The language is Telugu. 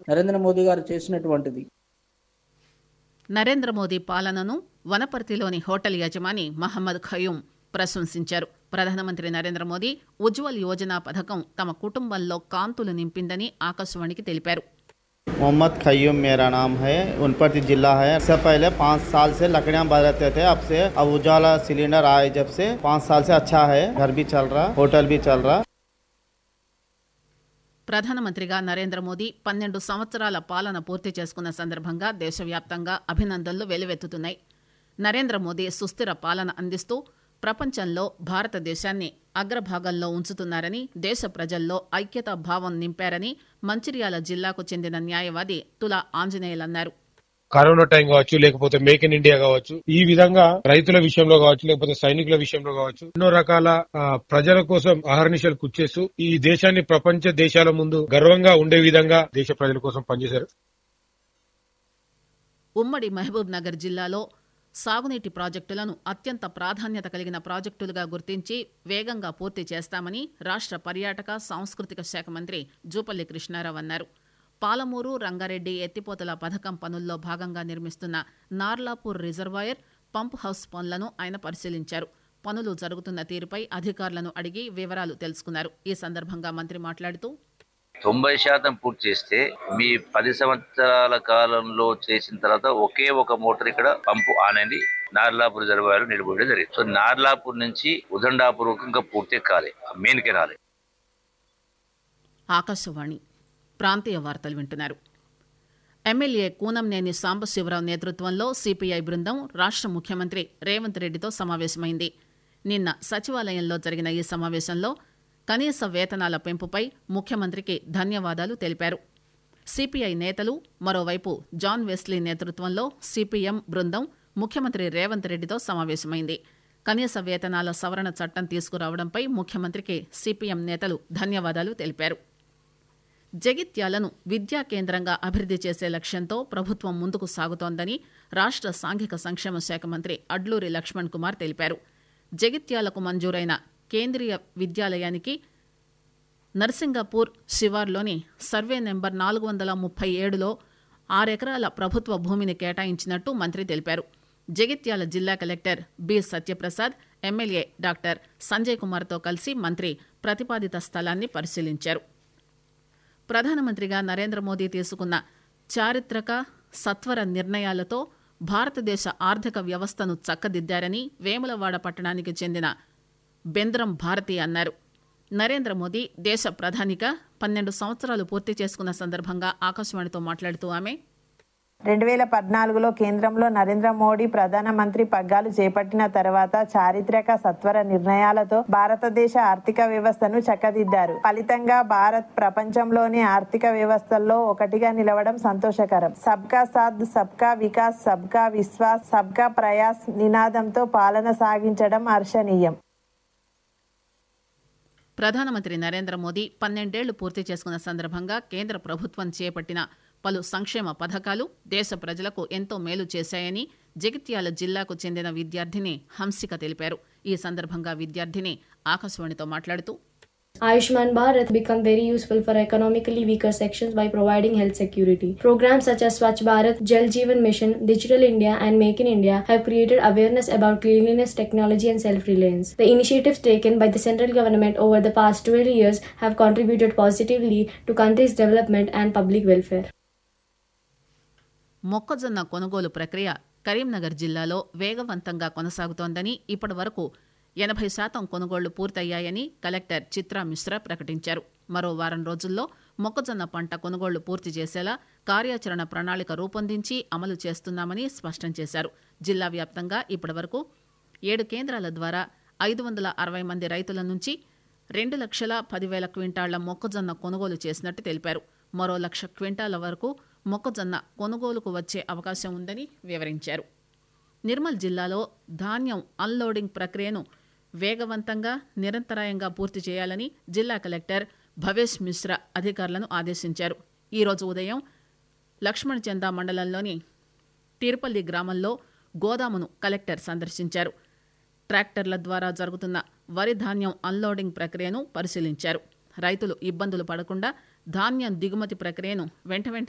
నరేంద్ర మోదీ గారు చేసినటువంటిది నరేంద్ర మోదీ పాలనను వనపర్తిలోని హోటల్ యజమాని మహమ్మద్ ఖయూం ప్రశంసించారు ప్రధానమంత్రి నరేంద్ర మోదీ ఉజ్వల్ యోజన పథకం తమ కుటుంబంలో కాంతులు నింపిందని ఆకాశవాణికి తెలిపారు मोहम्मद खयूम मेरा नाम है उनपति जिला है इससे पहले पाँच साल से लकड़ियाँ बरतते थे अब से अब उजाला सिलेंडर आए जब से पाँच साल से अच्छा है घर भी चल रहा होटल भी चल रहा ప్రధానమంత్రిగా నరేంద్ర మోదీ పన్నెండు సంవత్సరాల పాలన పూర్తి చేసుకున్న సందర్భంగా దేశవ్యాప్తంగా అభినందనలు వెలువెత్తుతున్నాయి నరేంద్ర మోదీ సుస్థిర పాలన అందిస్తూ ప్రపంచంలో భారతదేశాన్ని అగ్రభాగంలో ఉంచుతున్నారని దేశ ప్రజల్లో ఐక్యతా భావం నింపారని మంచిర్యాల జిల్లాకు చెందిన న్యాయవాది తులా ఆంజనేయులన్నారు కరోనా టైం కావచ్చు లేకపోతే మేక్ ఇన్ ఇండియా కావచ్చు ఈ విధంగా రైతుల విషయంలో కావచ్చు లేకపోతే సైనికుల విషయంలో కావచ్చు ఎన్నో రకాల ఆ, ప్రజల కోసం అహర్నిశలు కుచ్చేస్తూ ఈ దేశాన్ని ప్రపంచ దేశాల ముందు గర్వంగా ఉండే విధంగా దేశ ప్రజల కోసం పనిచేశారు ఉమ్మడి మహబూబ్ నగర్ జిల్లాలో సాగునీటి ప్రాజెక్టులను అత్యంత ప్రాధాన్యత కలిగిన ప్రాజెక్టులుగా గుర్తించి వేగంగా పూర్తి చేస్తామని రాష్ట్ర పర్యాటక సాంస్కృతిక శాఖ మంత్రి జూపల్లి కృష్ణారావు అన్నారు పాలమూరు రంగారెడ్డి ఎత్తిపోతల పథకం పనుల్లో భాగంగా నిర్మిస్తున్న నార్లాపూర్ రిజర్వాయర్ పంప్ హౌస్ పనులను ఆయన పరిశీలించారు పనులు జరుగుతున్న తీరుపై అధికారులను అడిగి వివరాలు తెలుసుకున్నారు ఈ సందర్భంగా మంత్రి మాట్లాడుతూ తొంభై శాతం పూర్తి చేస్తే మీ పది సంవత్సరాల కాలంలో చేసిన తర్వాత ఒకే ఒక మోటార్ ఇక్కడ పంపు ఆన్ అయింది నార్లాపూర్ రిజర్వాయర్ నిలబడి జరిగింది సో నార్లాపూర్ నుంచి ఉదండాపూర్ వరకు ఇంకా పూర్తి కాలే మెయిన్ కే రాలే ఆకాశవాణి ప్రాంతీయ వార్తలు వింటున్నారు ఎమ్మెల్యే కూనంనేని సాంబశివరావు నేతృత్వంలో సిపిఐ బృందం రాష్ట్ర ముఖ్యమంత్రి రేవంత్ రెడ్డితో సమావేశమైంది నిన్న సచివాలయంలో జరిగిన ఈ సమావేశంలో కనీస వేతనాల పెంపుపై ముఖ్యమంత్రికి ధన్యవాదాలు తెలిపారు సిపిఐ నేతలు మరోవైపు జాన్ వెస్లీ నేతృత్వంలో సిపిఎం బృందం ముఖ్యమంత్రి రేవంత్ రెడ్డితో సమావేశమైంది కనీస వేతనాల సవరణ చట్టం తీసుకురావడంపై ముఖ్యమంత్రికి సిపిఎం నేతలు ధన్యవాదాలు తెలిపారు జగిత్యాలను విద్యా కేంద్రంగా అభివృద్ది చేసే లక్ష్యంతో ప్రభుత్వం ముందుకు సాగుతోందని రాష్ట్ర సాంఘిక సంక్షేమ శాఖ మంత్రి అడ్లూరి లక్ష్మణ్ కుమార్ తెలిపారు జగిత్యాలకు మంజూరైన కేంద్రీయ విద్యాలయానికి నర్సింగపూర్ శివార్లోని సర్వే నెంబర్ నాలుగు వందల ముప్పై ఏడులో ఆరెకరాల ప్రభుత్వ భూమిని కేటాయించినట్టు మంత్రి తెలిపారు జగిత్యాల జిల్లా collector B Satyaprasad MLA doctor Sanjay కుమార్తో కలిసి మంత్రి ప్రతిపాదిత స్థలాన్ని పరిశీలించారు ప్రధానమంత్రిగా నరేంద్ర మోదీ తీసుకున్న చారిత్రక సత్వర నిర్ణయాలతో భారతదేశ ఆర్థిక వ్యవస్థను చక్కదిద్దారని వేములవాడ పట్టణానికి చెందిన బెంద్రం భారతి అన్నారు నరేంద్ర మోదీ దేశ ప్రధానిగా పన్నెండు సంవత్సరాలు పూర్తి చేసుకున్న సందర్భంగా ఆకాశవాణితో మాట్లాడుతూ ఆమె రెండు వేల పద్నాలుగులో కేంద్రంలో నరేంద్ర మోడీ ప్రధానమంత్రి పగ్గాలు చేపట్టిన తర్వాత చారిత్రక సత్వర నిర్ణయాలతో భారతదేశ ఆర్థిక వ్యవస్థను చక్కదిద్దారు ఫలితంగా భారత్ ప్రపంచంలోని ఆర్థిక వ్యవస్థల్లో ఒకటిగా నిలవడం సంతోషకరం సబ్కా సాథ్ సబ్కా వికాస్ సబ్కా విశ్వాస్ సబ్కా ప్రయాస్ నినాదంతో పాలన సాగించడం హర్షణీయం ప్రధానమంత్రి నరేంద్ర మోదీ పన్నెండేళ్లు పూర్తి చేసుకున్న సందర్భంగా కేంద్ర ప్రభుత్వం చేపట్టిన పలు సంక్షేమ పథకాలు దేశ ప్రజలకు ఎంతో మేలు చేశాయని జగిత్యాల జిల్లాకు చెందిన విద్యార్థిని హంసిక తెలిపారు ఈ సందర్భంగా విద్యార్థిని ఆకాశవాణితో మాట్లాడుతూ Ayushman Bharat become very useful for economically weaker sections by providing health security. Programs such as Swachh Bharat, Jal Jeevan Mission, Digital India, and Make in India have created awareness about cleanliness, technology, and self-reliance. The initiatives taken by the central government over the past 12 years have contributed positively to country's development and public welfare. మొక్కజొన్న కొనుగోలు ప్రక్రియ కరీంనగర్ జిల్లాలో వేగవంతంగా కొనసాగుతోందని ఇప్పటి వరకు ఎనభై శాతం కొనుగోళ్లు పూర్తయ్యాయని కలెక్టర్ చిత్రా మిశ్రా ప్రకటించారు మరో వారం రోజుల్లో మొక్కజొన్న పంట కొనుగోళ్లు పూర్తి చేసేలా కార్యాచరణ ప్రణాళిక రూపొందించి అమలు చేస్తున్నామని స్పష్టం చేశారు జిల్లా వ్యాప్తంగా ఇప్పటి వరకు ఏడు కేంద్రాల ద్వారా ఐదు వందల అరవై మంది రైతుల నుంచి రెండు లక్షల పదివేల క్వింటాళ్ల మొక్కజొన్న కొనుగోలు చేసినట్టు తెలిపారు మరో లక్ష క్వింటాల వరకు మొక్కజొన్న కొనుగోలుకు వచ్చే అవకాశం ఉందని వివరించారు నిర్మల్ జిల్లాలో ధాన్యం అన్లోడింగ్ ప్రక్రియను వేగవంతంగా నిరంతరాయంగా పూర్తి చేయాలని జిల్లా కలెక్టర్ భవేష్ మిశ్రా అధికారులను ఆదేశించారు ఈరోజు ఉదయం లక్ష్మణ్ చందా మండలంలోని తీర్పల్లి గ్రామంలో గోదామును కలెక్టర్ సందర్శించారు ట్రాక్టర్ల ద్వారా జరుగుతున్న వరి ధాన్యం అన్లోడింగ్ ప్రక్రియను పరిశీలించారు రైతులు ఇబ్బందులు పడకుండా ధాన్యం దిగుమతి ప్రక్రియను వెంట వెంటనే